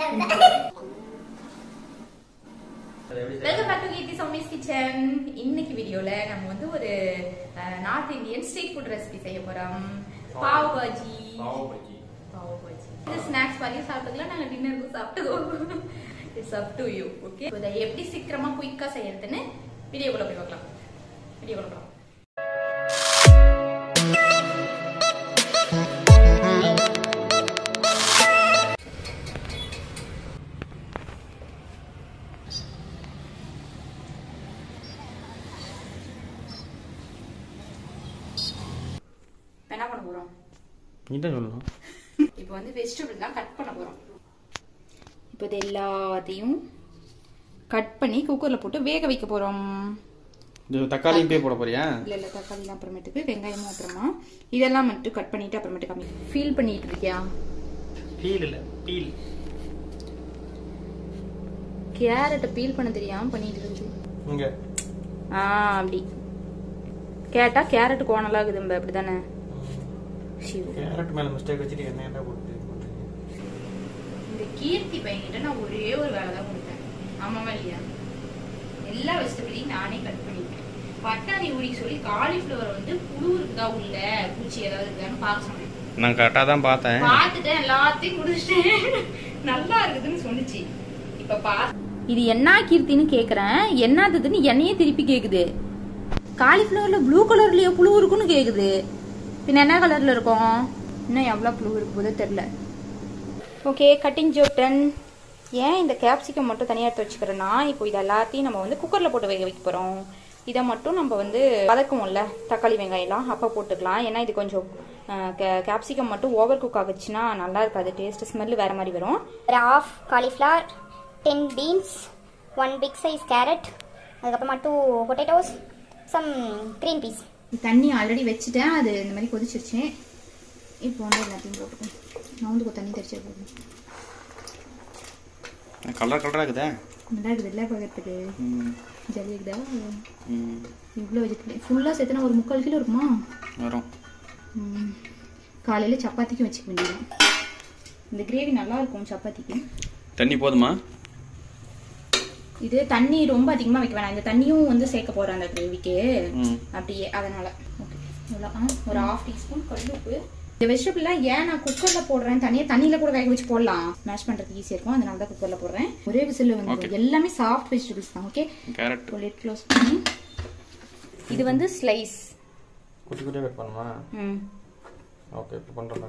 Welcome back to Keerthi Soumi's kitchen இன்னைக்கு வீடியோல நம்ம வந்து ஒரு north Indian street food recipe செய்ய போறோம் பாவ் பாஜி பாவ் பஜ்ஜி பாவ் பாஜி இது ஸ்நாக்ஸ் மாதிரி சாப்பிட்டுக்கலாம் நாங்க டின்னருக்கு சாப்பிட்டுக்கோம் it's up to you okay இதை எப்படி சீக்கிரமா குயிக்கா செய்யறதுன்னு வீடியோக்குள்ள போய் பார்க்கலாம் வீடியோக்குள்ள போகலாம் இப்ப என்ன பண்ண போறோம் நீ தான் சொல்லணும் இப்போ வந்து வெஜிடபிள் தான் கட் பண்ண போறோம் இப்போ இது எல்லாத்தையும் கட் பண்ணி குக்கர்ல போட்டு வேக வைக்க போறோம் இது தக்காளியும் போய் போட போறியா இல்ல இல்ல தக்காளிலாம் அப்புறமேட்டுக்கு வெங்காயமும் அப்புறமா இதெல்லாம் மட்டும் கட் பண்ணிட்டு அப்புறமேட்டு கம்மி ஃபீல் பண்ணிட்டு இருக்கியா பீல் இல்ல பீல் கேரட்டை பீல் பண்ண தெரியாம பண்ணிட்டு இருக்கு இங்க ஆ அப்படி கேட்டா கேரட் கோணலாகுது நம்ம அப்படிதானே சிவ கேரட் மேல மிஸ்டேக் வச்சுட்டு என்ன என்ன போட்டு இது பண்றீங்க? இந்த கீர்த்தி பையன்கிட்ட நான் ஒரே ஒரு வேலை தான் கொடுத்தேன் ஆமாவா இல்லையா எல்லா வெஜிடபிளையும் நானே கட் பண்ணிட்டேன் பட்டாணி உரிக்க சொல்லி காலிஃப்ளவர் வந்து புழு இருக்குதா உள்ள பூச்சி ஏதாவது இருக்குதான்னு பார்க்க சொன்னேன் நான் கரெக்டா தான் பார்த்தேன் பார்த்துட்டேன் எல்லாத்தையும் முடிச்சிட்டேன் நல்லா இருக்குதுன்னு சொன்னுச்சு இப்ப பா இது என்ன கீர்த்தின்னு கேக்குறேன் என்னதுன்னு என்னையே திருப்பி கேக்குது காலிஃப்ளவர்ல ப்ளூ கலர்லயே புழு இருக்குன்னு கேக்குது பின்ன என்ன கலர்ல இருக்கும் இன்னும் எவ்வளவு புழு இருக்கு போதோ தெரியல ஓகே கட்டிங் ஜோட்டன் ஏன் இந்த கேப்சிகம் மட்டும் தனியாக எடுத்து வச்சுக்கிறேன்னா இப்போ இது எல்லாத்தையும் நம்ம வந்து குக்கரில் போட்டு வேக வைக்க போகிறோம் இதை மட்டும் நம்ம வந்து வதக்குவோம்ல தக்காளி வெங்காயம்லாம் அப்போ போட்டுக்கலாம் ஏன்னா இது கொஞ்சம் கேப்சிகம் மட்டும் ஓவர் குக் ஆகுச்சுன்னா நல்லா இருக்காது டேஸ்ட் ஸ்மெல் வேற மாதிரி வரும் ஒரு half cauliflower ten beans one big size carrot அதுக்கப்புறமா two potatoes some green peas தண்ணி ஆல்ரெடி வச்சுட்டேன் அது இந்த மாதிரி கொதிச்சிருச்சு இப்போ வந்து எல்லாத்தையும் போட்டுக்கோம் நான் வந்து தண்ணி தெரிச்சு போடுறேன் கலர் கலரா இருக்குதே நல்லா இருக்குது இல்லை பார்க்கறதுக்கு ம், ஜல்லி இருக்குதா ம், இவ்வளோ வச்சுக்கிட்டேன் ஃபுல்லாக சேர்த்துனா ஒரு முக்கால் கிலோ இருக்குமா வரும் ம். காலையில சப்பாத்திக்கும் வச்சுக்க வேண்டியது இந்த கிரேவி நல்லா இருக்கும் சப்பாத்திக்கு தண்ணி போதுமா இது தண்ணி ரொம்ப அதிகமா வைக்க வேணாம் இந்த தண்ணியும் வந்து சேர்க்க போறேன் அந்த கிரேவிக்கு ம். அப்படியே அதனால ஓகே இவ்வளோ ஆ ஒரு ஹாஃப் டீஸ்பூன் கல்லுப்பு இந்த வெஜிடபிள்லாம் ஏன் நான் குக்கர்ல போடுறேன் தனியா தண்ணியில கூட வேக வச்சு போடலாம் மேஷ் பண்றதுக்கு ஈஸியா இருக்கும் அதனால தான் குக்கர்ல போடுறேன் ஒரே விசில் வந்து எல்லாமே சாஃப்ட் வெஜிடபிள்ஸ் தான் ஓகே கேரட் லிட் க்ளோஸ் பண்ணி இது வந்து ஸ்லைஸ் குட்டி குட்டியா கட் பண்ணுமா ம் ஓகே இப்போ பண்றேன்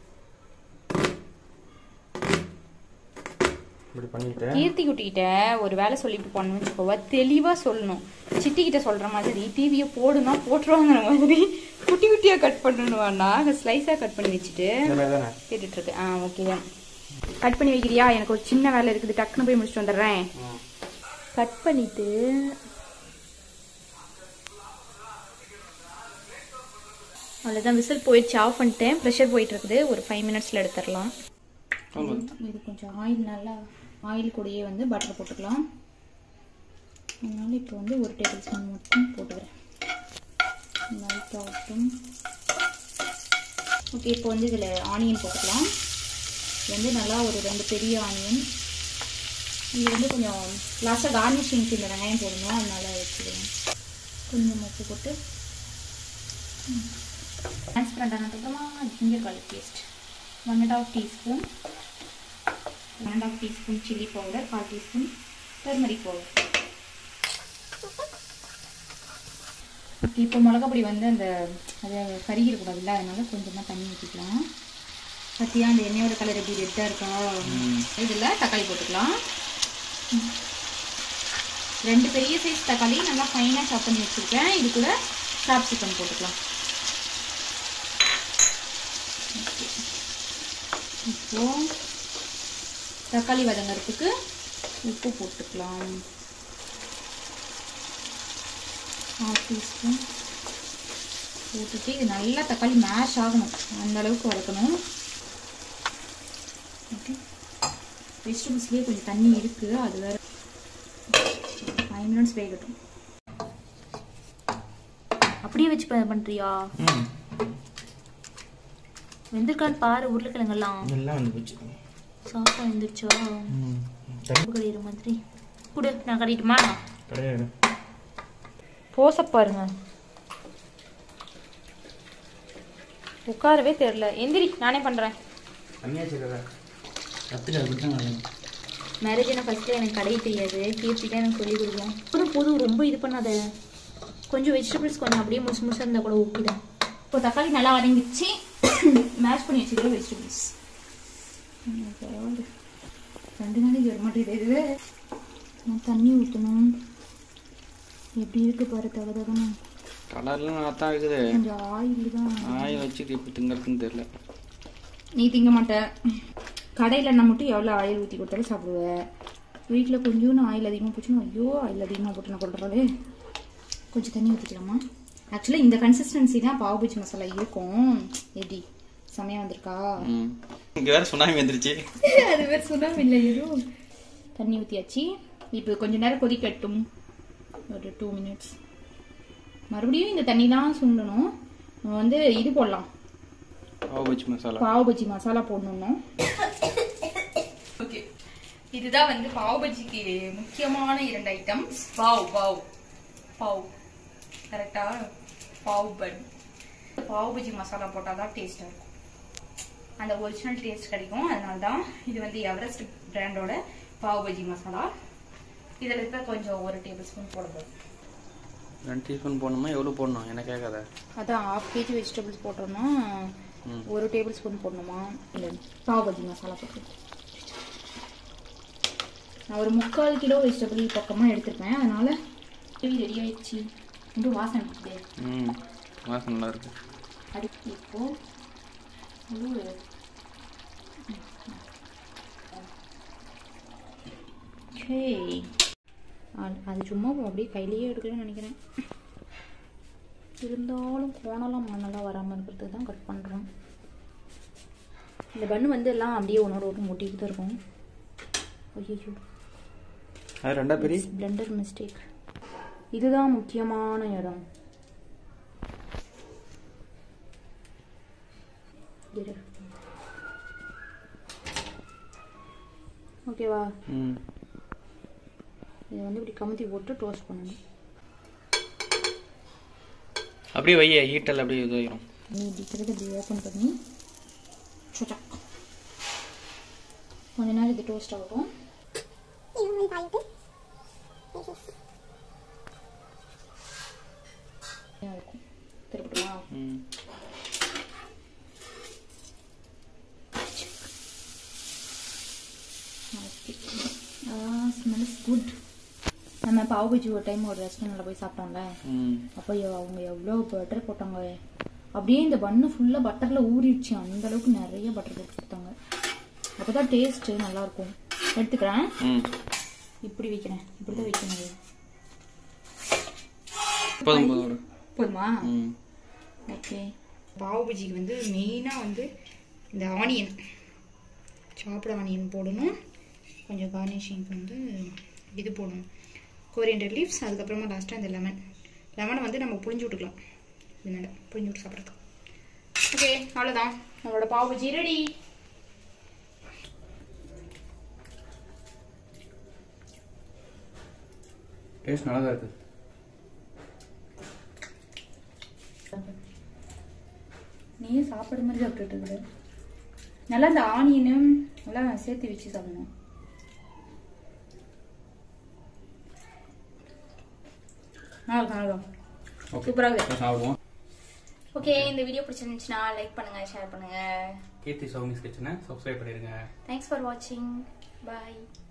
இப்படி பண்ணிட்டு கீர்த்தி குட்டிகிட்ட ஒரு வேலை சொல்லிட்டு போனோம்னு வச்சுக்கோவா தெளிவா சொல்லணும் சிட்டி கிட்ட சொல்ற மாதிரி டிவியை போடுனா போட்டுருவாங்கிற மாதிரி குட்டி குட்டியா கட் பண்ணணும்னா ஸ்லைஸா கட் பண்ணி வச்சுட்டு இந்த மாதிரி தானே கேட்டுட்டு இருக்கு ஆ ஓகே கட் பண்ணி வைக்கிறியா எனக்கு ஒரு சின்ன வேலை இருக்குது டக்குன்னு போய் முடிச்சுட்டு வந்துடுறேன் கட் பண்ணிட்டு அவ்வளோதான் விசில் போயிடுச்சு ஆஃப் பண்ணிட்டேன் ப்ரெஷர் போயிட்டு இருக்குது ஒரு ஃபைவ் மினிட்ஸில் எடுத்துடலாம் இது கொஞ்சம் ஆயில் நல்லா ஆயில் கூடயே வந்து பட்டர் போட்டுக்கலாம் அதனால இப்போ வந்து ஒரு டேபிள் ஸ்பூன் மட்டும் போட்டுக்கிறேன் லைட் ஆகட்டும் ஓகே இப்போ வந்து இதில் ஆனியன் போட்டுக்கலாம் இது வந்து நல்லா ஒரு ரெண்டு பெரிய ஆனியன் இது வந்து கொஞ்சம் லாஸ்ட்டாக கார்னிஷிங்க்கு இந்த வெங்காயம் போடணும் அதனால வச்சுக்கிறேன் கொஞ்சம் உப்பு போட்டு டிரான்ஸ்பரண்ட் ஆனதுக்கப்புறமா ginger garlic paste one and half teaspoon one and half teaspoon chilli powder கால் டீஸ்பூன் டர்மரிக் பவுடர் இப்போ மிளகாப்பொடி வந்து அந்த அதை கருகிடக்கூடாதுல்ல அதனால கொஞ்சமாக தண்ணி ஊற்றிக்கலாம் பத்தியா அந்த எண்ணெயோட கலர் எப்படி ரெட்டாக இருக்கா இதில் தக்காளி போட்டுக்கலாம் ரெண்டு பெரிய சைஸ் தக்காளி நல்லா ஃபைனாக சாப் பண்ணி வச்சுருக்கேன் இது கூட கேப்சிகம் போட்டுக்கலாம் இப்போ தக்காளி வதங்கறதுக்கு உப்பு போட்டுக்கலாம் ஹாஃப் டீஸ்பூன் போட்டுட்டு இது நல்லா தக்காளி மேஷ் ஆகணும் அந்த அளவுக்கு வதக்கணும் ஓகே வெஜிடபிள்ஸ்லேயே கொஞ்சம் தண்ணி இருக்குது அது வேற ஃபைவ் மினிட்ஸ் வேகட்டும் அப்படியே வச்சு ப- பண்றியா ம் வெந்திருக்கான்னு பாரு உருளைக்கிழங்கெல்லாம் எல்லாம் வந்து போச்சு சாப்பிட்டா எழுந்திரிச்சோ கடையிற மாதிரி கொடு நான் கட்டிட்டுமா கிடையாது போச பாருங்க உட்காரவே தெரியல எந்திரி நானே பண்றேன் தண்ணியாச்சு கதை கத்துட்டு அது விட்டுருங்க மேரேஜ் என்ன ஃபர்ஸ்ட்ல எனக்கு கடைய தெரியாது கீர்த்தி தான் எனக்கு சொல்லி கொடுக்கும் போதும் போதும் ரொம்ப இது பண்ணாத கொஞ்சம் வெஜிடபிள்ஸ் கொஞ்சம் அப்படியே முழுசு முழுசாக இருந்தால் கூட ஓகே தான் இப்போ தக்காளி நல்லா வதங்கிச்சு மேஷ் பண்ணி வச்சுக்கிறோம் வெஜிடபிள்ஸ் ரெண்டு நாளைக்கு வர மாட்டேங்குது நான் தண்ணி ஊற்றணும் எப்படி இருக்கு பாரு தகதகன்னு கலர்லாம் நல்லா தான் இருக்குது கொஞ்சம் ஆயில் தான் ஆயில் வச்சுட்டு எப்படி திங்கிறதுன்னு தெரியல நீ திங்க மாட்ட கடையில் நான் மட்டும் எவ்வளோ ஆயில் ஊற்றி கொடுத்தாலும் சாப்பிடுவேன் வீட்டில் கொஞ்சோண்டு ஆயில் அதிகமாக போச்சுன்னா ஐயோ ஆயில் அதிகமாக போட்டு நான் கொள்றதே கொஞ்சம் தண்ணி ஊற்றிக்கலாமா ஆக்சுவலாக இந்த கன்சிஸ்டன்சி தான் பாவ் பஜ்ஜி மசாலா இருக்கும் எப்படி செமையாக வந்திருக்கா ம் இங்கே வேற சுனாமி வந்துருச்சு அது வேறு சொல்லாம இல்லை எதுவும் தண்ணி ஊற்றியாச்சு இப்போ கொஞ்ச நேரம் கொதிக்கட்டும் ஒரு டூ மினிட்ஸ் மறுபடியும் இந்த தண்ணி தான் சுண்டணும் நம்ம வந்து இது போடலாம் பாவ் பஜ்ஜி மசாலா பாவ் பஜ்ஜி மசாலா போடணும் ஓகே இதுதான் வந்து பாவ் பஜ்ஜிக்கு முக்கியமான இரண்டு ஐட்டம்ஸ் பாவ் பாவ் பாவ் கரெக்டா பாவ் பன் பாவ் பஜ்ஜி மசாலா போட்டால் தான் டேஸ்டாக இருக்கும் அந்த ஒரிஜினல் டேஸ்ட் கிடைக்கும் அதனால தான் இது வந்து எவரெஸ்ட் பிராண்டோட பாவ் பஜ்ஜி மசாலா இதில் இருக்க கொஞ்சம் ஒரு டேபிள் ஸ்பூன் போட போதும் ரெண்டு டீஸ்பூன் போடணுமா எவ்வளோ போடணும் என்ன கேட்காத அதான் ஹாஃப் கேஜி வெஜிடபிள்ஸ் போட்டோம்னா ம். ஒரு டேபிள் ஸ்பூன் போடணுமா இல்லை பாவ் பஜ்ஜி மசாலா போட்டு நான் ஒரு முக்கால் கிலோ வெஜிடபிள் பக்கமாக எடுத்திருப்பேன் அதனால ரெடி ஆயிடுச்சு ரொம்ப வாசனை இருக்குது ம் வாசம் நல்லா இருக்கு அடுத்து இப்போ இது சரி அது- அது சும்மா அப்படியே கையிலேயே எடுக்கலன்னு நினைக்கிறேன் இருந்தாலும் கோணலாம் மண்ணெல்லாம் வராமல் இருக்கிறதுக்கு தான் கட் பண்ணுறோம் இந்த பண்ணு வந்து எல்லாம் அப்படியே ஒன்றோட ஒன்று ஒட்டிட்டு தான் இருக்கும் ஐயோ அது ரெண்டா பெரிய பிளெண்டர் மிஸ்டேக் இதுதான் முக்கியமான இடம் இரு. ஓகேவா ம் இதை வந்து இப்படி கமுத்தி போட்டு டோஸ்ட் பண்ணணும் அப்படியே வைய ஹீட்டல் அப்படியே இதாயிரும் நீ இப்படிக்கிறது இப்படி ஓப்பன் பண்ணி சுச்சா கொஞ்ச நேரம் இது டோஸ்ட் ஆகும் இருக்கும் திருப்பட்டுமா ம் ஸ்மெல்ஸ் குட் நம்ம பாவ் பஜ்ஜி ஒரு டைம் ஒரு ரெஸ்டாரண்ட்டில் போய் சாப்பிட்டோம்ல ம் அப்போ எவ்- அவங்க எவ்வளோ பட்டர் போட்டாங்க அப்படியே இந்த பண்ணு ஃபுல்லாக பட்டரில் ஊறிடுச்சு அந்த அளவுக்கு நிறைய பட்டர் போட்டு கொடுத்தாங்க அப்போ தான் டேஸ்ட்டு நல்லாயிருக்கும் எடுத்துக்கிறேன் ம் இப்படி வைக்கிறேன் இப்படி தான் வைக்கணும் இது. போதும் போதும் விடு. போதுமா ம் ஓகே பாவ் பஜ்ஜிக்கு வந்து மெயினாக வந்து இந்த ஆனியன் சாப்பிட ஆனியன் போடணும் கொஞ்சம் கார்னிஷிங்க்கு வந்து இது போடணும் கோரியண்டர் லீவ்ஸ் அதுக்கப்புறமா லாஸ்ட்டாக இந்த லெமன் லெமனை வந்து நம்ம புளிஞ்சு விட்டுக்கலாம் இது மேலே புளிஞ்சு விட்டு சாப்பிட்றது ஓகே அவ்வளோதான் நம்மளோட பாவ் பஜ்ஜி ரெடி டேஸ்ட் நல்லா தான் இருக்குது நீயே சாப்பிட்ற மாதிரி சாப்பிட்டுட்டு இருக்கிற நல்லா இந்த ஆனியனும் எல்லாம் சேர்த்து வச்சு சாப்பிடணும் நல்லா இருக்கும், நல்லா இருக்கும். ஓகே சூப்பரா இருக்கு. சாப்பிடுவோம் ஓகே இந்த வீடியோ பிடிச்சிருந்துச்சுன்னா லைக் பண்ணுங்க ஷேர் பண்ணுங்க கீர்த்தி சௌமிஸ் கிச்சனை சப்ஸ்கிரைப் பண்ணிடுங்க தேங்க்ஸ் ஃபார் வாட்சிங் பாய்